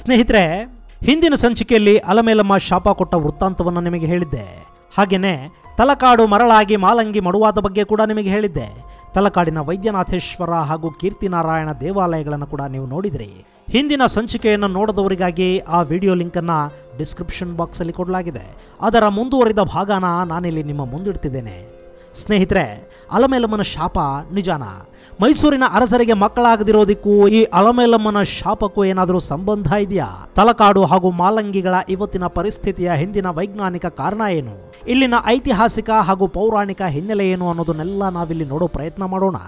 ಸ್ನೇಹಿತರೆ ಹಿಂದಿನ ಸಂಚಿಕೆಯಲ್ಲಿ ಅಲಮೇಲಮ್ಮ ಶಾಪ ಕೊಟ್ಟ ವೃತ್ತಾಂತವನ್ನು ನಿಮಗೆ ಹೇಳಿದ್ದೆ ಹಾಗೇನೆ ತಲಕಾಡು ಮರಳಾಗಿ ಮಾಲಂಗಿ ಮಡುವಾದ ಬಗ್ಗೆ ಕೂಡ ನಿಮಗೆ ಹೇಳಿದ್ದೆ ತಲಕಾಡಿನ ವೈದ್ಯನಾಥೇಶ್ವರ ಹಾಗೂ ಕೀರ್ತಿನಾರಾಯಣ ದೇವಾಲಯಗಳನ್ನು ಕೂಡ ನೀವು ನೋಡಿದ್ರಿ ಹಿಂದಿನ ಸಂಚಿಕೆಯನ್ನು ನೋಡದವರಿಗಾಗಿ ಆ ವಿಡಿಯೋ ಲಿಂಕನ್ನು ಡಿಸ್ಕ್ರಿಪ್ಷನ್ ಬಾಕ್ಸಲ್ಲಿ ಕೊಡಲಾಗಿದೆ ಅದರ ಮುಂದುವರಿದ ಭಾಗನ ನಾನಿಲ್ಲಿ ನಿಮ್ಮ ಮುಂದಿಡ್ತಿದ್ದೇನೆ ಸ್ನೇಹಿತರೆ ಅಲಮೇಲಮ್ಮನ ಶಾಪ ನಿಜಾನ ಮೈಸೂರಿನ ಅರಸರಿಗೆ ಮಕ್ಕಳಾಗದಿರೋದಕ್ಕೂ ಈ ಅಲಮೇಲಮ್ಮನ ಶಾಪಕ್ಕೂ ಏನಾದರೂ ಸಂಬಂಧ ಇದೆಯಾ ತಲಕಾಡು ಹಾಗೂ ಮಾಲಂಗಿಗಳ ಇವತ್ತಿನ ಪರಿಸ್ಥಿತಿಯ ಹಿಂದಿನ ವೈಜ್ಞಾನಿಕ ಕಾರಣ ಏನು ಇಲ್ಲಿನ ಐತಿಹಾಸಿಕ ಹಾಗೂ ಪೌರಾಣಿಕ ಹಿನ್ನೆಲೆ ಏನು ಅನ್ನೋದನ್ನೆಲ್ಲ ನಾವಿಲ್ಲಿ ನೋಡೋ ಪ್ರಯತ್ನ ಮಾಡೋಣ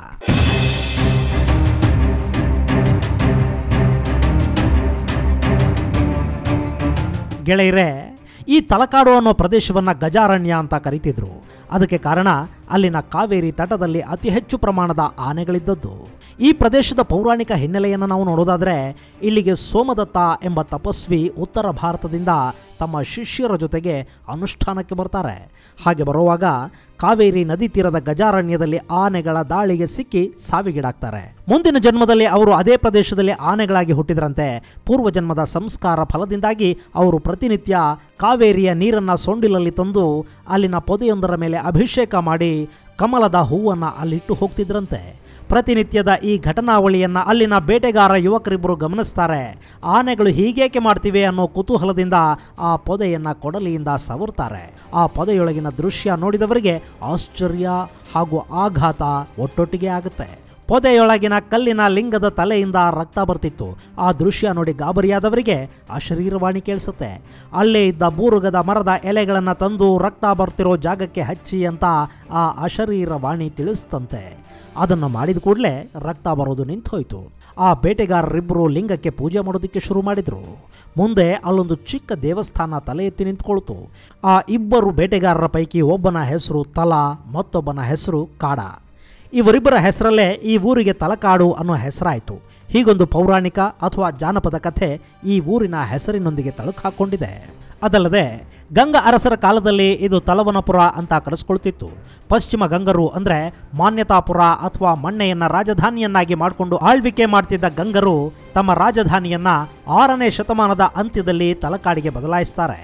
ಗೆಳೆಯರೇ ಈ ತಲಕಾಡು ಅನ್ನೋ ಪ್ರದೇಶವನ್ನು ಗಜಾರಣ್ಯ ಅಂತ ಕರಿತಿದ್ರು ಅದಕ್ಕೆ ಕಾರಣ ಅಲ್ಲಿನ ಕಾವೇರಿ ತಟದಲ್ಲಿ ಅತಿ ಹೆಚ್ಚು ಪ್ರಮಾಣದ ಆನೆಗಳಿದ್ದದ್ದು ಈ ಪ್ರದೇಶದ ಪೌರಾಣಿಕ ಹಿನ್ನೆಲೆಯನ್ನು ನಾವು ನೋಡೋದಾದರೆ ಇಲ್ಲಿಗೆ ಸೋಮದತ್ತ ಎಂಬ ತಪಸ್ವಿ ಉತ್ತರ ಭಾರತದಿಂದ ತಮ್ಮ ಶಿಷ್ಯರ ಜೊತೆಗೆ ಅನುಷ್ಠಾನಕ್ಕೆ ಬರ್ತಾರೆ ಹಾಗೆ ಬರುವಾಗ ಕಾವೇರಿ ನದಿ ತೀರದ ಗಜಾರಣ್ಯದಲ್ಲಿ ಆನೆಗಳ ದಾಳಿಗೆ ಸಿಕ್ಕಿ ಸಾವಿಗೀಡಾಗ್ತಾರೆ ಮುಂದಿನ ಜನ್ಮದಲ್ಲಿ ಅವರು ಅದೇ ಪ್ರದೇಶದಲ್ಲಿ ಆನೆಗಳಾಗಿ ಹುಟ್ಟಿದ್ರಂತೆ ಪೂರ್ವ ಜನ್ಮದ ಸಂಸ್ಕಾರ ಫಲದಿಂದಾಗಿ ಅವರು ಪ್ರತಿನಿತ್ಯ ಕಾವೇರಿಯ ನೀರನ್ನು ಸೊಂಡಿಲಲ್ಲಿ ತಂದು ಅಲ್ಲಿನ ಪೊದೆಯೊಂದರ ಮೇಲೆ ಅಭಿಷೇಕ ಮಾಡಿ ಕಮಲದ ಹೂವನ್ನು ಅಲ್ಲಿಟ್ಟು ಹೋಗ್ತಿದ್ರಂತೆ ಪ್ರತಿನಿತ್ಯದ ಈ ಘಟನಾವಳಿಯನ್ನು ಅಲ್ಲಿನ ಬೇಟೆಗಾರ ಯುವಕರಿಬ್ಬರು ಗಮನಿಸ್ತಾರೆ ಆನೆಗಳು ಹೀಗೇಕೆ ಮಾಡ್ತಿವೆ ಅನ್ನೋ ಕುತೂಹಲದಿಂದ ಆ ಪೊದೆಯನ್ನು ಕೊಡಲಿಯಿಂದ ಸವರ್ತಾರೆ ಆ ಪೊದೆಯೊಳಗಿನ ದೃಶ್ಯ ನೋಡಿದವರಿಗೆ ಆಶ್ಚರ್ಯ ಹಾಗೂ ಆಘಾತ ಒಟ್ಟೊಟ್ಟಿಗೆ ಆಗುತ್ತೆ ಪೊದೆಯೊಳಗಿನ ಕಲ್ಲಿನ ಲಿಂಗದ ತಲೆಯಿಂದ ರಕ್ತ ಬರ್ತಿತ್ತು ಆ ದೃಶ್ಯ ನೋಡಿ ಗಾಬರಿಯಾದವರಿಗೆ ಅಶರೀರವಾಣಿ ಕೇಳಿಸುತ್ತೆ ಅಲ್ಲೇ ಇದ್ದ ಬೂರುಗದ ಮರದ ಎಲೆಗಳನ್ನು ತಂದು ರಕ್ತ ಬರ್ತಿರೋ ಜಾಗಕ್ಕೆ ಹಚ್ಚಿ ಅಂತ ಆ ಅಶರೀರವಾಣಿ ತಿಳಿಸ್ತಂತೆ ಅದನ್ನು ಮಾಡಿದ ಕೂಡಲೇ ರಕ್ತ ಬರೋದು ನಿಂತೋಯ್ತು ಆ ಬೇಟೆಗಾರರಿಬ್ಬರು ಲಿಂಗಕ್ಕೆ ಪೂಜೆ ಮಾಡೋದಕ್ಕೆ ಶುರು ಮಾಡಿದರು ಮುಂದೆ ಅಲ್ಲೊಂದು ಚಿಕ್ಕ ದೇವಸ್ಥಾನ ತಲೆ ಎತ್ತಿ ನಿಂತ್ಕೊಳ್ತು ಆ ಇಬ್ಬರು ಬೇಟೆಗಾರರ ಪೈಕಿ ಒಬ್ಬನ ಹೆಸರು ತಲ ಮತ್ತೊಬ್ಬನ ಹೆಸರು ಕಾಡ ಇವರಿಬ್ಬರ ಹೆಸರಲ್ಲೇ ಈ ಊರಿಗೆ ತಲಕಾಡು ಅನ್ನೋ ಹೆಸರಾಯಿತು ಹೀಗೊಂದು ಪೌರಾಣಿಕ ಅಥವಾ ಜಾನಪದ ಕಥೆ ಈ ಊರಿನ ಹೆಸರಿನೊಂದಿಗೆ ತಳುಕು ಹಾಕ್ಕೊಂಡಿದೆ ಅದಲ್ಲದೆ ಗಂಗ ಅರಸರ ಕಾಲದಲ್ಲಿ ಇದು ತಲವನಪುರ ಅಂತ ಕರೆಸ್ಕೊಳ್ತಿತ್ತು ಪಶ್ಚಿಮ ಗಂಗರು ಅಂದರೆ ಮಾನ್ಯತಾಪುರ ಅಥವಾ ಮಣ್ಣೆಯನ್ನ ರಾಜಧಾನಿಯನ್ನಾಗಿ ಮಾಡಿಕೊಂಡು ಆಳ್ವಿಕೆ ಮಾಡ್ತಿದ್ದ ಗಂಗರು ತಮ್ಮ ರಾಜಧಾನಿಯನ್ನ ಆರನೇ ಶತಮಾನದ ಅಂತ್ಯದಲ್ಲಿ ತಲಕಾಡಿಗೆ ಬದಲಾಯಿಸ್ತಾರೆ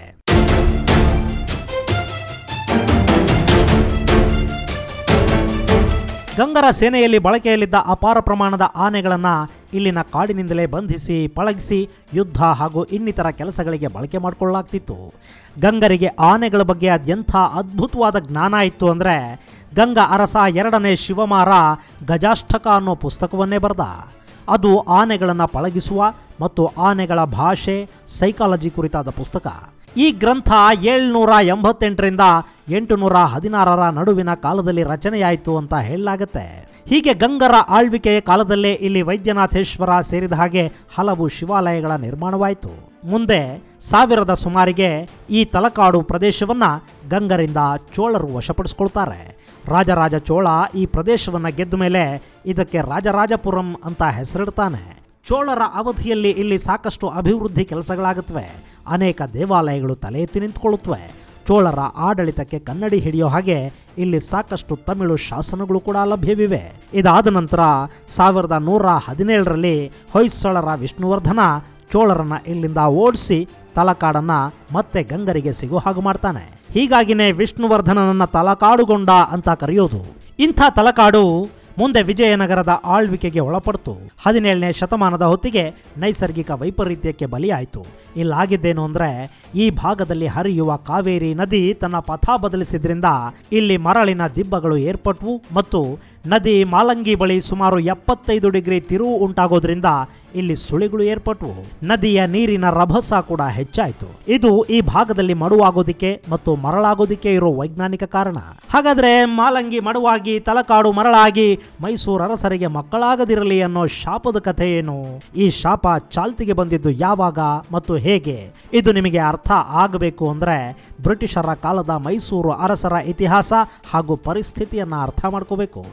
ಗಂಗರ ಸೇನೆಯಲ್ಲಿ ಬಳಕೆಯಲ್ಲಿದ್ದ ಅಪಾರ ಪ್ರಮಾಣದ ಆನೆಗಳನ್ನು ಇಲ್ಲಿನ ಕಾಡಿನಿಂದಲೇ ಬಂಧಿಸಿ ಪಳಗಿಸಿ ಯುದ್ಧ ಹಾಗೂ ಇನ್ನಿತರ ಕೆಲಸಗಳಿಗೆ ಬಳಕೆ ಮಾಡಿಕೊಳ್ಳಲಾಗ್ತಿತ್ತು ಗಂಗರಿಗೆ ಆನೆಗಳ ಬಗ್ಗೆ ಅದೆಂಥ ಅದ್ಭುತವಾದ ಜ್ಞಾನ ಇತ್ತು ಅಂದರೆ ಗಂಗ ಅರಸ ಎರಡನೇ ಶಿವಮಾರ ಗಜಾಷ್ಟಕ ಅನ್ನೋ ಪುಸ್ತಕವನ್ನೇ ಬರೆದ ಅದು ಆನೆಗಳನ್ನು ಪಳಗಿಸುವ ಮತ್ತು ಆನೆಗಳ ಭಾಷೆ ಸೈಕಾಲಜಿ ಕುರಿತಾದ ಪುಸ್ತಕ ಈ ಗ್ರಂಥ ಏಳ್ನೂರ ಎಂಬತ್ತೆಂಟರಿಂದ ಎಂಟುನೂರ ಹದಿನಾರರ ನಡುವಿನ ಕಾಲದಲ್ಲಿ ರಚನೆಯಾಯಿತು ಅಂತ ಹೇಳಲಾಗತ್ತೆ ಹೀಗೆ ಗಂಗರ ಆಳ್ವಿಕೆಯ ಕಾಲದಲ್ಲೇ ಇಲ್ಲಿ ವೈದ್ಯನಾಥೇಶ್ವರ ಸೇರಿದ ಹಾಗೆ ಹಲವು ಶಿವಾಲಯಗಳ ನಿರ್ಮಾಣವಾಯಿತು ಮುಂದೆ ಸಾವಿರದ ಸುಮಾರಿಗೆ ಈ ತಲಕಾಡು ಪ್ರದೇಶವನ್ನ ಗಂಗರಿಂದ ಚೋಳರು ವಶಪಡಿಸ್ಕೊಳ್ತಾರೆ ರಾಜರಾಜ ಚೋಳ ಈ ಪ್ರದೇಶವನ್ನ ಗೆದ್ದ ಮೇಲೆ ಇದಕ್ಕೆ ರಾಜರಾಜಪುರಂ ಅಂತ ಹೆಸರಿಡ್ತಾನೆ ಚೋಳರ ಅವಧಿಯಲ್ಲಿ ಇಲ್ಲಿ ಸಾಕಷ್ಟು ಅಭಿವೃದ್ಧಿ ಕೆಲಸಗಳಾಗುತ್ತವೆ ಅನೇಕ ದೇವಾಲಯಗಳು ತಲೆ ಎತ್ತಿ ನಿಂತ್ಕೊಳ್ಳುತ್ತವೆ ಚೋಳರ ಆಡಳಿತಕ್ಕೆ ಕನ್ನಡಿ ಹಿಡಿಯೋ ಹಾಗೆ ಇಲ್ಲಿ ಸಾಕಷ್ಟು ತಮಿಳು ಶಾಸನಗಳು ಕೂಡ ಲಭ್ಯವಿವೆ ಇದಾದ ನಂತರ ಸಾವಿರದ ನೂರ ಹದಿನೇಳರಲ್ಲಿ ಹೊಯ್ಸಳರ ವಿಷ್ಣುವರ್ಧನ ಚೋಳರನ್ನ ಇಲ್ಲಿಂದ ಓಡಿಸಿ ತಲಕಾಡನ್ನ ಮತ್ತೆ ಗಂಗರಿಗೆ ಸಿಗೋ ಹಾಗೆ ಮಾಡ್ತಾನೆ ಹೀಗಾಗಿನೇ ವಿಷ್ಣುವರ್ಧನನನ್ನ ತಲಕಾಡುಗೊಂಡ ಅಂತ ಕರೆಯೋದು ಇಂಥ ತಲಕಾಡು ಮುಂದೆ ವಿಜಯನಗರದ ಆಳ್ವಿಕೆಗೆ ಒಳಪಡ್ತು ಹದಿನೇಳನೇ ಶತಮಾನದ ಹೊತ್ತಿಗೆ ನೈಸರ್ಗಿಕ ವೈಪರೀತ್ಯಕ್ಕೆ ಬಲಿಯಾಯಿತು ಇಲ್ಲಾಗಿದ್ದೇನು ಅಂದ್ರೆ ಈ ಭಾಗದಲ್ಲಿ ಹರಿಯುವ ಕಾವೇರಿ ನದಿ ತನ್ನ ಪಥ ಬದಲಿಸಿದ್ರಿಂದ ಇಲ್ಲಿ ಮರಳಿನ ದಿಬ್ಬಗಳು ಏರ್ಪಟ್ವು ಮತ್ತು ನದಿ ಮಾಲಂಗಿ ಬಳಿ ಸುಮಾರು ಎಪ್ಪತ್ತೈದು ಡಿಗ್ರಿ ತಿರುವು ಉಂಟಾಗೋದ್ರಿಂದ ಇಲ್ಲಿ ಸುಳಿಗಳು ಏರ್ಪಟ್ವು ನದಿಯ ನೀರಿನ ರಭಸ ಕೂಡ ಹೆಚ್ಚಾಯಿತು ಇದು ಈ ಭಾಗದಲ್ಲಿ ಮಡುವಾಗೋದಿಕ್ಕೆ ಮತ್ತು ಮರಳಾಗೋದಿಕ್ಕೆ ಇರೋ ವೈಜ್ಞಾನಿಕ ಕಾರಣ ಹಾಗಾದ್ರೆ ಮಾಲಂಗಿ ಮಡುವಾಗಿ ತಲಕಾಡು ಮರಳಾಗಿ ಮೈಸೂರು ಅರಸರಿಗೆ ಮಕ್ಕಳಾಗದಿರಲಿ ಅನ್ನೋ ಶಾಪದ ಕಥೆ ಏನು ಈ ಶಾಪ ಚಾಲ್ತಿಗೆ ಬಂದಿದ್ದು ಯಾವಾಗ ಮತ್ತು ಹೇಗೆ ಇದು ನಿಮಗೆ ಅರ್ಥ ಆಗಬೇಕು ಅಂದ್ರೆ ಬ್ರಿಟಿಷರ ಕಾಲದ ಮೈಸೂರು ಅರಸರ ಇತಿಹಾಸ ಹಾಗೂ ಪರಿಸ್ಥಿತಿಯನ್ನ ಅರ್ಥ ಮಾಡ್ಕೋಬೇಕು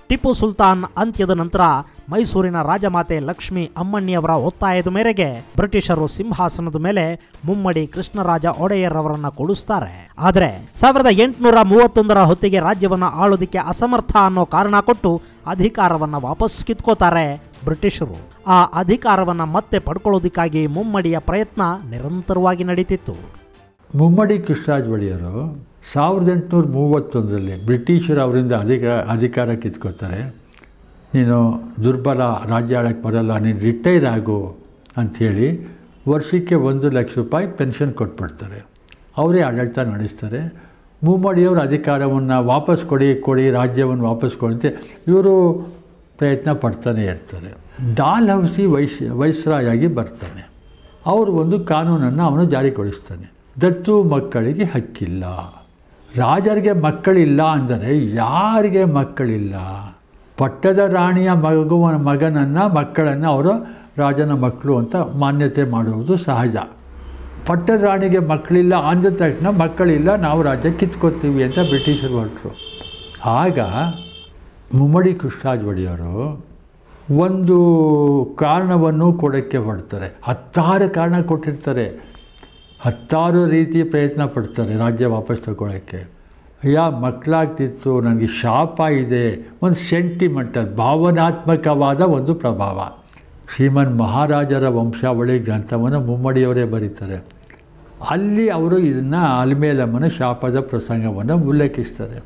ಟಿಪ್ಪು ಸುಲ್ತಾನ್ ಅಂತ್ಯದ ನಂತರ ಮೈಸೂರಿನ ರಾಜಮಾತೆ ಲಕ್ಷ್ಮಿ ಅಮ್ಮಣ್ಣಿಯವರ ಒತ್ತಾಯದ ಮೇರೆಗೆ ಬ್ರಿಟಿಷರು ಸಿಂಹಾಸನದ ಮೇಲೆ ಮುಮ್ಮಡಿ ಕೃಷ್ಣರಾಜ ಒಡೆಯರ್ ಅವರನ್ನ ಕೊಡಿಸ್ತಾರೆ ಆದರೆ ಸಾವಿರದ ಎಂಟುನೂರ ಮೂವತ್ತೊಂದರ ಹೊತ್ತಿಗೆ ರಾಜ್ಯವನ್ನ ಆಳೋದಿಕ್ಕೆ ಅಸಮರ್ಥ ಅನ್ನೋ ಕಾರಣ ಕೊಟ್ಟು ಅಧಿಕಾರವನ್ನ ವಾಪಸ್ ಕಿತ್ಕೋತಾರೆ ಬ್ರಿಟಿಷರು ಆ ಅಧಿಕಾರವನ್ನ ಮತ್ತೆ ಪಡ್ಕೊಳ್ಳೋದಕ್ಕಾಗಿ ಮುಮ್ಮಡಿಯ ಪ್ರಯತ್ನ ನಿರಂತರವಾಗಿ ನಡೀತಿತ್ತು ಮುಮ್ಮಡಿ ಕೃಷ್ಣರಾಜ ಒಡೆಯರು ಸಾವಿರದ ಎಂಟುನೂರ ಮೂವತ್ತೊಂದರಲ್ಲಿ ಬ್ರಿಟಿಷರು ಅವರಿಂದ ಅಧಿಕಾರ ಅಧಿಕಾರ ಕಿತ್ಕೋತಾರೆ ನೀನು ದುರ್ಬಲ ರಾಜ್ಯ ಆಳಕ್ಕೆ ಬರಲ್ಲ ನೀನು ರಿಟೈರ್ ಆಗು ಅಂಥೇಳಿ ವರ್ಷಕ್ಕೆ ಒಂದು ಲಕ್ಷ ರೂಪಾಯಿ ಪೆನ್ಷನ್ ಕೊಟ್ಬಿಡ್ತಾರೆ ಅವರೇ ಆಡಳಿತ ನಡೆಸ್ತಾರೆ ಮುಮ್ಮಡಿಯವರು ಅಧಿಕಾರವನ್ನು ವಾಪಸ್ ಕೊಡಿ ಕೊಡಿ ರಾಜ್ಯವನ್ನು ವಾಪಸ್ ಕೊಡಂತೆ ಇವರು ಪ್ರಯತ್ನ ಪಡ್ತಾನೆ ಇರ್ತಾರೆ ಡಾಲ್ ಹೌಸಿ ವೈಸ್ ವೈಸ್ರಾಯಾಗಿ ಬರ್ತಾನೆ ಅವರು ಒಂದು ಕಾನೂನನ್ನು ಅವನು ಜಾರಿಗೊಳಿಸ್ತಾನೆ ದತ್ತು ಮಕ್ಕಳಿಗೆ ಹಕ್ಕಿಲ್ಲ ರಾಜರಿಗೆ ಮಕ್ಕಳಿಲ್ಲ ಅಂದರೆ ಯಾರಿಗೆ ಮಕ್ಕಳಿಲ್ಲ ಪಟ್ಟದ ರಾಣಿಯ ಮಗುವನ ಮಗನನ್ನು ಮಕ್ಕಳನ್ನು ಅವರು ರಾಜನ ಮಕ್ಕಳು ಅಂತ ಮಾನ್ಯತೆ ಮಾಡುವುದು ಸಹಜ ಪಟ್ಟದ ರಾಣಿಗೆ ಮಕ್ಕಳಿಲ್ಲ ಅಂದ ತಕ್ಷಣ ಮಕ್ಕಳಿಲ್ಲ ನಾವು ರಾಜ್ಯ ಕಿತ್ಕೋತೀವಿ ಅಂತ ಬ್ರಿಟಿಷರು ಹೊರಟರು ಆಗ ಮುಮ್ಮಡಿ ಕೃಷ್ಣರಾಜ ಒಡೆಯರು ಒಂದು ಕಾರಣವನ್ನು ಕೊಡೋಕ್ಕೆ ಹೊರಡ್ತಾರೆ ಹತ್ತಾರು ಕಾರಣ ಕೊಟ್ಟಿರ್ತಾರೆ ಹತ್ತಾರು ರೀತಿ ಪ್ರಯತ್ನ ಪಡ್ತಾರೆ ರಾಜ್ಯ ವಾಪಸ್ ತಗೊಳ್ಳೋಕ್ಕೆ ಅಯ್ಯ ಮಕ್ಕಳಾಗ್ತಿತ್ತು ನನಗೆ ಶಾಪ ಇದೆ ಒಂದು ಸೆಂಟಿಮೆಂಟಲ್ ಭಾವನಾತ್ಮಕವಾದ ಒಂದು ಪ್ರಭಾವ ಶ್ರೀಮನ್ ಮಹಾರಾಜರ ವಂಶಾವಳಿ ಗ್ರಂಥವನ್ನು ಮುಮ್ಮಡಿಯವರೇ ಬರೀತಾರೆ ಅಲ್ಲಿ ಅವರು ಇದನ್ನು ಅಲ್ಮೇಲಮ್ಮನ ಶಾಪದ ಪ್ರಸಂಗವನ್ನು ಉಲ್ಲೇಖಿಸ್ತಾರೆ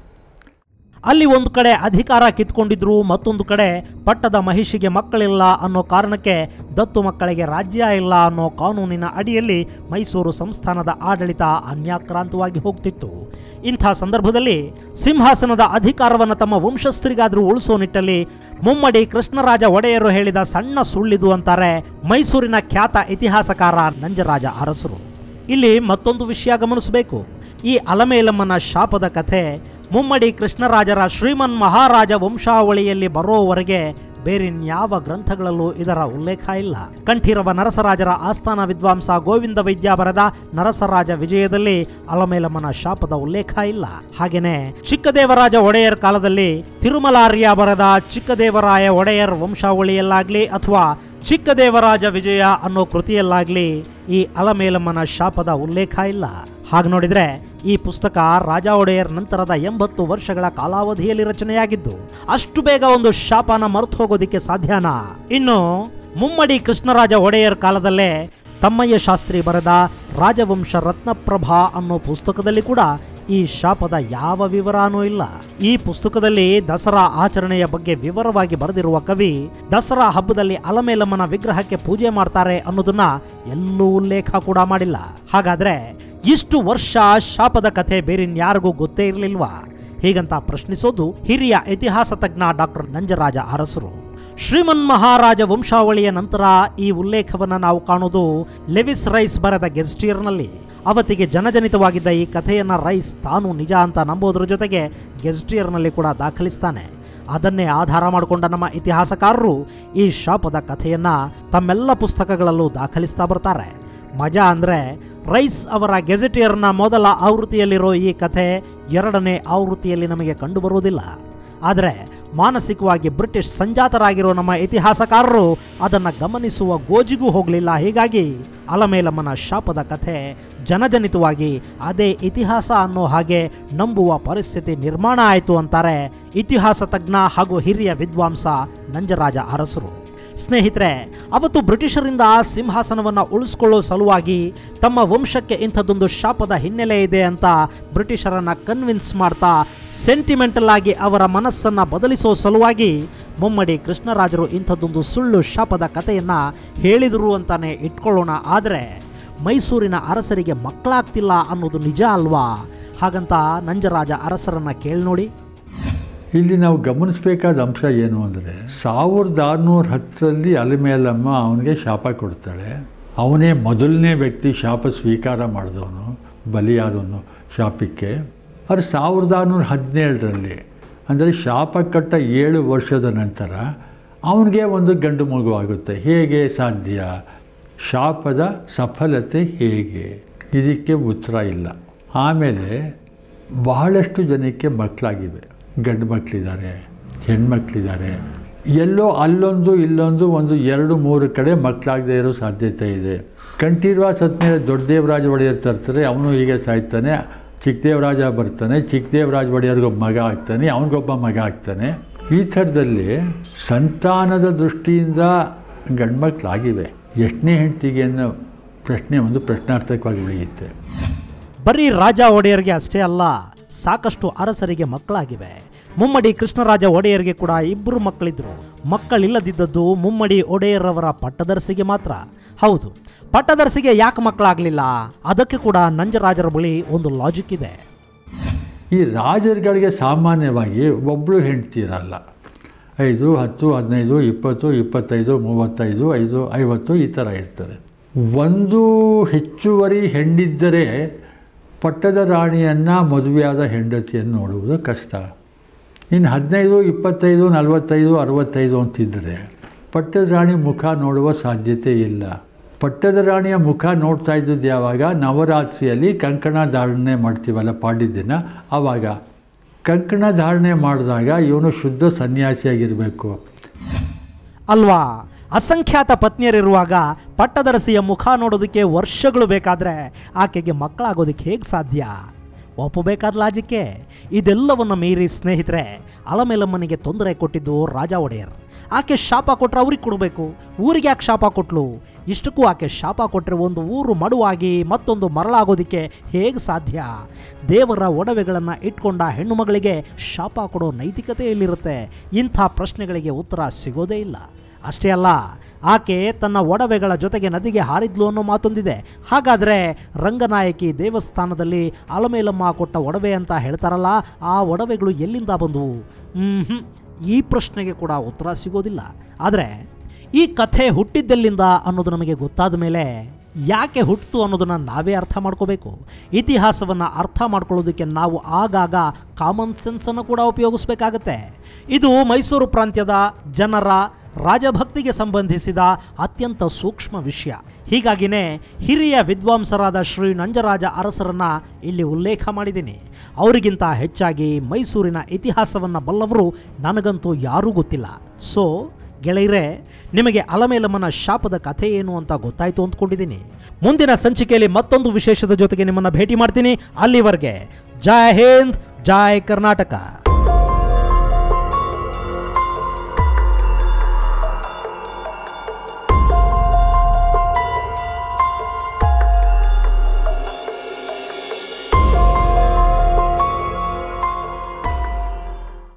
ಅಲ್ಲಿ ಒಂದು ಕಡೆ ಅಧಿಕಾರ ಕಿತ್ಕೊಂಡಿದ್ರು ಮತ್ತೊಂದು ಕಡೆ ಪಟ್ಟದ ಮಹಿಷಿಗೆ ಮಕ್ಕಳಿಲ್ಲ ಅನ್ನೋ ಕಾರಣಕ್ಕೆ ದತ್ತು ಮಕ್ಕಳಿಗೆ ರಾಜ್ಯ ಇಲ್ಲ ಅನ್ನೋ ಕಾನೂನಿನ ಅಡಿಯಲ್ಲಿ ಮೈಸೂರು ಸಂಸ್ಥಾನದ ಆಡಳಿತ ಅನ್ಯಾಕ್ರಾಂತವಾಗಿ ಹೋಗ್ತಿತ್ತು ಇಂಥ ಸಂದರ್ಭದಲ್ಲಿ ಸಿಂಹಾಸನದ ಅಧಿಕಾರವನ್ನು ತಮ್ಮ ವಂಶಸ್ಥರಿಗಾದರೂ ಉಳಿಸೋ ನಿಟ್ಟಲ್ಲಿ ಮುಮ್ಮಡಿ ಕೃಷ್ಣರಾಜ ಒಡೆಯರು ಹೇಳಿದ ಸಣ್ಣ ಸುಳ್ಳಿದು ಅಂತಾರೆ ಮೈಸೂರಿನ ಖ್ಯಾತ ಇತಿಹಾಸಕಾರ ನಂಜರಾಜ ಅರಸರು ಇಲ್ಲಿ ಮತ್ತೊಂದು ವಿಷಯ ಗಮನಿಸಬೇಕು ಈ ಅಲಮೇಲಮ್ಮನ ಶಾಪದ ಕಥೆ ಮುಮ್ಮಡಿ ಕೃಷ್ಣರಾಜರ ಶ್ರೀಮನ್ ಮಹಾರಾಜ ವಂಶಾವಳಿಯಲ್ಲಿ ಬರೋವರೆಗೆ ಬೇರಿನ್ಯಾವ ಗ್ರಂಥಗಳಲ್ಲೂ ಇದರ ಉಲ್ಲೇಖ ಇಲ್ಲ ಕಂಠೀರವ ನರಸರಾಜರ ಆಸ್ಥಾನ ವಿದ್ವಾಂಸ ಗೋವಿಂದ ವೈದ್ಯ ಬರೆದ ನರಸರಾಜ ವಿಜಯದಲ್ಲಿ ಅಲಮೇಲಮ್ಮನ ಶಾಪದ ಉಲ್ಲೇಖ ಇಲ್ಲ ಹಾಗೇನೆ ಚಿಕ್ಕದೇವರಾಜ ಒಡೆಯರ್ ಕಾಲದಲ್ಲಿ ತಿರುಮಲಾರ್ಯ ಬರೆದ ಚಿಕ್ಕದೇವರಾಯ ಒಡೆಯರ್ ವಂಶಾವಳಿಯಲ್ಲಾಗ್ಲಿ ಅಥವಾ ಚಿಕ್ಕದೇವರಾಜ ವಿಜಯ ಅನ್ನೋ ಕೃತಿಯಲ್ಲಾಗ್ಲಿ ಈ ಅಲಮೇಲಮ್ಮನ ಶಾಪದ ಉಲ್ಲೇಖ ಇಲ್ಲ ಹಾಗೆ ನೋಡಿದ್ರೆ ಈ ಪುಸ್ತಕ ರಾಜ ಒಡೆಯರ್ ನಂತರದ ಎಂಬತ್ತು ವರ್ಷಗಳ ಕಾಲಾವಧಿಯಲ್ಲಿ ರಚನೆಯಾಗಿದ್ದು ಅಷ್ಟು ಬೇಗ ಒಂದು ಶಾಪನ ಮರೆತು ಹೋಗೋದಿಕ್ಕೆ ಸಾಧ್ಯನಾ ಇನ್ನು ಮುಮ್ಮಡಿ ಕೃಷ್ಣರಾಜ ಒಡೆಯರ್ ಕಾಲದಲ್ಲೇ ತಮ್ಮಯ್ಯ ಶಾಸ್ತ್ರಿ ಬರೆದ ರಾಜವಂಶ ರತ್ನಪ್ರಭಾ ಅನ್ನೋ ಪುಸ್ತಕದಲ್ಲಿ ಕೂಡ ಈ ಶಾಪದ ಯಾವ ವಿವರನೂ ಇಲ್ಲ ಈ ಪುಸ್ತಕದಲ್ಲಿ ದಸರಾ ಆಚರಣೆಯ ಬಗ್ಗೆ ವಿವರವಾಗಿ ಬರೆದಿರುವ ಕವಿ ದಸರಾ ಹಬ್ಬದಲ್ಲಿ ಅಲಮೇಲಮ್ಮನ ವಿಗ್ರಹಕ್ಕೆ ಪೂಜೆ ಮಾಡ್ತಾರೆ ಅನ್ನೋದನ್ನ ಎಲ್ಲೂ ಉಲ್ಲೇಖ ಕೂಡ ಮಾಡಿಲ್ಲ ಹಾಗಾದ್ರೆ ಇಷ್ಟು ವರ್ಷ ಶಾಪದ ಕಥೆ ಬೇರಿನ್ಯಾರಿಗೂ ಗೊತ್ತೇ ಇರಲಿಲ್ವಾ ಹೀಗಂತ ಪ್ರಶ್ನಿಸೋದು ಹಿರಿಯ ಇತಿಹಾಸ ತಜ್ಞ ಡಾಕ್ಟರ್ ನಂಜರಾಜ ಅರಸರು ಶ್ರೀಮನ್ ಮಹಾರಾಜ ವಂಶಾವಳಿಯ ನಂತರ ಈ ಉಲ್ಲೇಖವನ್ನು ನಾವು ಕಾಣೋದು ಲೆವಿಸ್ ರೈಸ್ ಬರೆದ ಗೆಸ್ಟಿಯರ್ನಲ್ಲಿ ಅವತ್ತಿಗೆ ಜನಜನಿತವಾಗಿದ್ದ ಈ ಕಥೆಯನ್ನ ರೈಸ್ ತಾನು ನಿಜ ಅಂತ ನಂಬೋದ್ರ ಜೊತೆಗೆ ಗೆಸ್ಟಿಯರ್ನಲ್ಲಿ ಕೂಡ ದಾಖಲಿಸ್ತಾನೆ ಅದನ್ನೇ ಆಧಾರ ಮಾಡಿಕೊಂಡ ನಮ್ಮ ಇತಿಹಾಸಕಾರರು ಈ ಶಾಪದ ಕಥೆಯನ್ನ ತಮ್ಮೆಲ್ಲ ಪುಸ್ತಕಗಳಲ್ಲೂ ದಾಖಲಿಸ್ತಾ ಬರ್ತಾರೆ ಮಜಾ ಅಂದರೆ ರೈಸ್ ಅವರ ಗೆಜೆಟಿಯರ್ನ ಮೊದಲ ಆವೃತ್ತಿಯಲ್ಲಿರೋ ಈ ಕಥೆ ಎರಡನೇ ಆವೃತ್ತಿಯಲ್ಲಿ ನಮಗೆ ಕಂಡುಬರುವುದಿಲ್ಲ ಆದರೆ ಮಾನಸಿಕವಾಗಿ ಬ್ರಿಟಿಷ್ ಸಂಜಾತರಾಗಿರೋ ನಮ್ಮ ಇತಿಹಾಸಕಾರರು ಅದನ್ನು ಗಮನಿಸುವ ಗೋಜಿಗೂ ಹೋಗಲಿಲ್ಲ ಹೀಗಾಗಿ ಅಲಮೇಲಮ್ಮನ ಶಾಪದ ಕಥೆ ಜನಜನಿತವಾಗಿ ಅದೇ ಇತಿಹಾಸ ಅನ್ನೋ ಹಾಗೆ ನಂಬುವ ಪರಿಸ್ಥಿತಿ ನಿರ್ಮಾಣ ಆಯಿತು ಅಂತಾರೆ ಇತಿಹಾಸ ತಜ್ಞ ಹಾಗೂ ಹಿರಿಯ ವಿದ್ವಾಂಸ ನಂಜರಾಜ ಅರಸರು ಸ್ನೇಹಿತರೆ ಅವತ್ತು ಬ್ರಿಟಿಷರಿಂದ ಸಿಂಹಾಸನವನ್ನು ಉಳಿಸ್ಕೊಳ್ಳೋ ಸಲುವಾಗಿ ತಮ್ಮ ವಂಶಕ್ಕೆ ಇಂಥದ್ದೊಂದು ಶಾಪದ ಹಿನ್ನೆಲೆ ಇದೆ ಅಂತ ಬ್ರಿಟಿಷರನ್ನ ಕನ್ವಿನ್ಸ್ ಮಾಡ್ತಾ ಸೆಂಟಿಮೆಂಟಲ್ ಆಗಿ ಅವರ ಮನಸ್ಸನ್ನು ಬದಲಿಸೋ ಸಲುವಾಗಿ ಮುಮ್ಮಡಿ ಕೃಷ್ಣರಾಜರು ಇಂಥದ್ದೊಂದು ಸುಳ್ಳು ಶಾಪದ ಕಥೆಯನ್ನ ಹೇಳಿದರು ಅಂತಾನೆ ಇಟ್ಕೊಳ್ಳೋಣ ಆದರೆ ಮೈಸೂರಿನ ಅರಸರಿಗೆ ಮಕ್ಕಳಾಗ್ತಿಲ್ಲ ಅನ್ನೋದು ನಿಜ ಅಲ್ವಾ ಹಾಗಂತ ನಂಜರಾಜ ಅರಸರನ್ನ ಕೇಳಿ ನೋಡಿ ಇಲ್ಲಿ ನಾವು ಗಮನಿಸಬೇಕಾದ ಅಂಶ ಏನು ಅಂದರೆ ಸಾವಿರದ ಆರುನೂರ ಹತ್ತರಲ್ಲಿ ಅಲಿಮೇಲಮ್ಮ ಅವನಿಗೆ ಶಾಪ ಕೊಡ್ತಾಳೆ ಅವನೇ ಮೊದಲನೇ ವ್ಯಕ್ತಿ ಶಾಪ ಸ್ವೀಕಾರ ಮಾಡಿದವನು ಬಲಿಯಾದವನು ಶಾಪಕ್ಕೆ ಆದರೆ ಸಾವಿರದ ಆರುನೂರ ಹದಿನೇಳರಲ್ಲಿ ಅಂದರೆ ಶಾಪ ಕಟ್ಟ ಏಳು ವರ್ಷದ ನಂತರ ಅವನಿಗೆ ಒಂದು ಗಂಡು ಮಗು ಆಗುತ್ತೆ ಹೇಗೆ ಸಾಧ್ಯ ಶಾಪದ ಸಫಲತೆ ಹೇಗೆ ಇದಕ್ಕೆ ಉತ್ತರ ಇಲ್ಲ ಆಮೇಲೆ ಬಹಳಷ್ಟು ಜನಕ್ಕೆ ಮಕ್ಕಳಾಗಿವೆ ಗಂಡು ಮಕ್ಕಳಿದ್ದಾರೆ ಹೆಣ್ಮಕ್ಳಿದ್ದಾರೆ ಎಲ್ಲೋ ಅಲ್ಲೊಂದು ಇಲ್ಲೊಂದು ಒಂದು ಎರಡು ಮೂರು ಕಡೆ ಮಕ್ಕಳಾಗದೇ ಇರೋ ಸಾಧ್ಯತೆ ಇದೆ ಕಂಠೀರವ ಸತ್ಮೇಲೆ ದೊಡ್ಡ ದೇವರಾಜ ಒಡೆಯರ್ ತರ್ತಾರೆ ಅವನು ಹೀಗೆ ಸಾಯ್ತಾನೆ ಚಿಕ್ಕದೇವರಾಜ ಬರ್ತಾನೆ ಚಿಕ್ಕದೇವರಾಜ ಒಡೆಯರ್ಗೊಬ್ಬ ಮಗ ಆಗ್ತಾನೆ ಅವನಿಗೊಬ್ಬ ಮಗ ಆಗ್ತಾನೆ ಈ ಥರದಲ್ಲಿ ಸಂತಾನದ ದೃಷ್ಟಿಯಿಂದ ಗಂಡ್ಮಕ್ಳಾಗಿವೆ ಎಷ್ಟನೇ ಹೆಂಡ್ತಿಗೆ ಅನ್ನೋ ಪ್ರಶ್ನೆ ಒಂದು ಪ್ರಶ್ನಾರ್ಥಕವಾಗಿ ಉಳಿಯುತ್ತೆ ಬರೀ ರಾಜ ಒಡೆಯರ್ಗೆ ಅಷ್ಟೇ ಅಲ್ಲ ಸಾಕಷ್ಟು ಅರಸರಿಗೆ ಮಕ್ಕಳಾಗಿವೆ ಮುಮ್ಮಡಿ ಕೃಷ್ಣರಾಜ ಒಡೆಯರ್ಗೆ ಕೂಡ ಇಬ್ಬರು ಮಕ್ಕಳಿದ್ರು ಮಕ್ಕಳಿಲ್ಲದಿದ್ದದ್ದು ಮುಮ್ಮಡಿ ಒಡೆಯರವರ ಪಟ್ಟದರಸಿಗೆ ಮಾತ್ರ ಹೌದು ಪಟ್ಟದರಸಿಗೆ ಯಾಕೆ ಮಕ್ಕಳಾಗಲಿಲ್ಲ ಅದಕ್ಕೆ ಕೂಡ ನಂಜರಾಜರ ಬಳಿ ಒಂದು ಲಾಜಿಕ್ ಇದೆ ಈ ರಾಜರುಗಳಿಗೆ ಸಾಮಾನ್ಯವಾಗಿ ಒಬ್ಬಳು ಹೆಂಡ್ತಿ ಇರಲ್ಲ ಐದು ಹತ್ತು ಹದಿನೈದು ಇಪ್ಪತ್ತು ಇಪ್ಪತ್ತೈದು ಮೂವತ್ತೈದು ಐದು ಐವತ್ತು ಈ ಥರ ಇರ್ತಾರೆ ಒಂದು ಹೆಚ್ಚುವರಿ ಹೆಣ್ಣಿದ್ದರೆ ಪಟ್ಟದ ರಾಣಿಯನ್ನು ಮದುವೆಯಾದ ಹೆಂಡತಿಯನ್ನು ನೋಡುವುದು ಕಷ್ಟ ಇನ್ನು ಹದಿನೈದು ಇಪ್ಪತ್ತೈದು ನಲವತ್ತೈದು ಅರವತ್ತೈದು ಅಂತಿದ್ದರೆ ಪಟ್ಟದ ರಾಣಿ ಮುಖ ನೋಡುವ ಸಾಧ್ಯತೆ ಇಲ್ಲ ಪಟ್ಟದ ರಾಣಿಯ ಮುಖ ನೋಡ್ತಾ ಇದ್ದದ್ದು ಯಾವಾಗ ನವರಾತ್ರಿಯಲ್ಲಿ ಕಂಕಣ ಧಾರಣೆ ಮಾಡ್ತೀವಲ್ಲ ಪಾಡ್ಯ ದಿನ ಆವಾಗ ಕಂಕಣ ಧಾರಣೆ ಮಾಡಿದಾಗ ಇವನು ಶುದ್ಧ ಸನ್ಯಾಸಿಯಾಗಿರಬೇಕು ಅಲ್ವಾ ಅಸಂಖ್ಯಾತ ಪತ್ನಿಯರಿರುವಾಗ ಪಟ್ಟದರಸಿಯ ಮುಖ ನೋಡೋದಕ್ಕೆ ವರ್ಷಗಳು ಬೇಕಾದರೆ ಆಕೆಗೆ ಮಕ್ಕಳಾಗೋದಕ್ಕೆ ಹೇಗೆ ಸಾಧ್ಯ ಒಪ್ಪಬೇಕಾದ ಲಾಜಿಕ್ಕೆ ಇದೆಲ್ಲವನ್ನು ಮೀರಿ ಸ್ನೇಹಿತರೆ ಅಲಮೇಲಮ್ಮನಿಗೆ ತೊಂದರೆ ಕೊಟ್ಟಿದ್ದು ರಾಜ ಒಡೆಯರ್ ಆಕೆ ಶಾಪ ಕೊಟ್ಟರೆ ಅವ್ರಿಗೆ ಕೊಡಬೇಕು ಊರಿಗೆ ಯಾಕೆ ಶಾಪ ಕೊಟ್ಲು ಇಷ್ಟಕ್ಕೂ ಆಕೆ ಶಾಪ ಕೊಟ್ಟರೆ ಒಂದು ಊರು ಮಡುವಾಗಿ ಮತ್ತೊಂದು ಮರಳಾಗೋದಕ್ಕೆ ಹೇಗೆ ಸಾಧ್ಯ ದೇವರ ಒಡವೆಗಳನ್ನು ಇಟ್ಕೊಂಡ ಹೆಣ್ಣು ಮಗಳಿಗೆ ಶಾಪ ಕೊಡೋ ನೈತಿಕತೆ ಎಲ್ಲಿರುತ್ತೆ ಇಂಥ ಪ್ರಶ್ನೆಗಳಿಗೆ ಉತ್ತರ ಸಿಗೋದೇ ಇಲ್ಲ ಅಷ್ಟೇ ಅಲ್ಲ ಆಕೆ ತನ್ನ ಒಡವೆಗಳ ಜೊತೆಗೆ ನದಿಗೆ ಹಾರಿದ್ಲು ಅನ್ನೋ ಮಾತೊಂದಿದೆ ಹಾಗಾದರೆ ರಂಗನಾಯಕಿ ದೇವಸ್ಥಾನದಲ್ಲಿ ಅಲಮೇಲಮ್ಮ ಕೊಟ್ಟ ಒಡವೆ ಅಂತ ಹೇಳ್ತಾರಲ್ಲ ಆ ಒಡವೆಗಳು ಎಲ್ಲಿಂದ ಬಂದವು ಹ್ಮ್ ಈ ಪ್ರಶ್ನೆಗೆ ಕೂಡ ಉತ್ತರ ಸಿಗೋದಿಲ್ಲ ಆದರೆ ಈ ಕಥೆ ಹುಟ್ಟಿದ್ದೆಲ್ಲಿಂದ ಅನ್ನೋದು ನಮಗೆ ಗೊತ್ತಾದ ಮೇಲೆ ಯಾಕೆ ಹುಟ್ಟಿತು ಅನ್ನೋದನ್ನು ನಾವೇ ಅರ್ಥ ಮಾಡ್ಕೋಬೇಕು ಇತಿಹಾಸವನ್ನು ಅರ್ಥ ಮಾಡ್ಕೊಳ್ಳೋದಕ್ಕೆ ನಾವು ಆಗಾಗ ಕಾಮನ್ ಸೆನ್ಸನ್ನು ಕೂಡ ಉಪಯೋಗಿಸ್ಬೇಕಾಗತ್ತೆ ಇದು ಮೈಸೂರು ಪ್ರಾಂತ್ಯದ ಜನರ ರಾಜಭಕ್ತಿಗೆ ಸಂಬಂಧಿಸಿದ ಅತ್ಯಂತ ಸೂಕ್ಷ್ಮ ವಿಷಯ ಹೀಗಾಗಿನೇ ಹಿರಿಯ ವಿದ್ವಾಂಸರಾದ ಶ್ರೀ ನಂಜರಾಜ ಅರಸರನ್ನ ಇಲ್ಲಿ ಉಲ್ಲೇಖ ಮಾಡಿದ್ದೀನಿ ಅವರಿಗಿಂತ ಹೆಚ್ಚಾಗಿ ಮೈಸೂರಿನ ಇತಿಹಾಸವನ್ನು ಬಲ್ಲವರು ನನಗಂತೂ ಯಾರೂ ಗೊತ್ತಿಲ್ಲ ಸೊ ಗೆಳೆಯರೇ ನಿಮಗೆ ಅಲಮೇಲಮ್ಮನ ಶಾಪದ ಕಥೆ ಏನು ಅಂತ ಗೊತ್ತಾಯ್ತು ಅಂದ್ಕೊಂಡಿದ್ದೀನಿ ಮುಂದಿನ ಸಂಚಿಕೆಯಲ್ಲಿ ಮತ್ತೊಂದು ವಿಶೇಷದ ಜೊತೆಗೆ ನಿಮ್ಮನ್ನು ಭೇಟಿ ಮಾಡ್ತೀನಿ ಅಲ್ಲಿವರೆಗೆ ಜೈ ಹಿಂದ್ ಜೈ ಕರ್ನಾಟಕ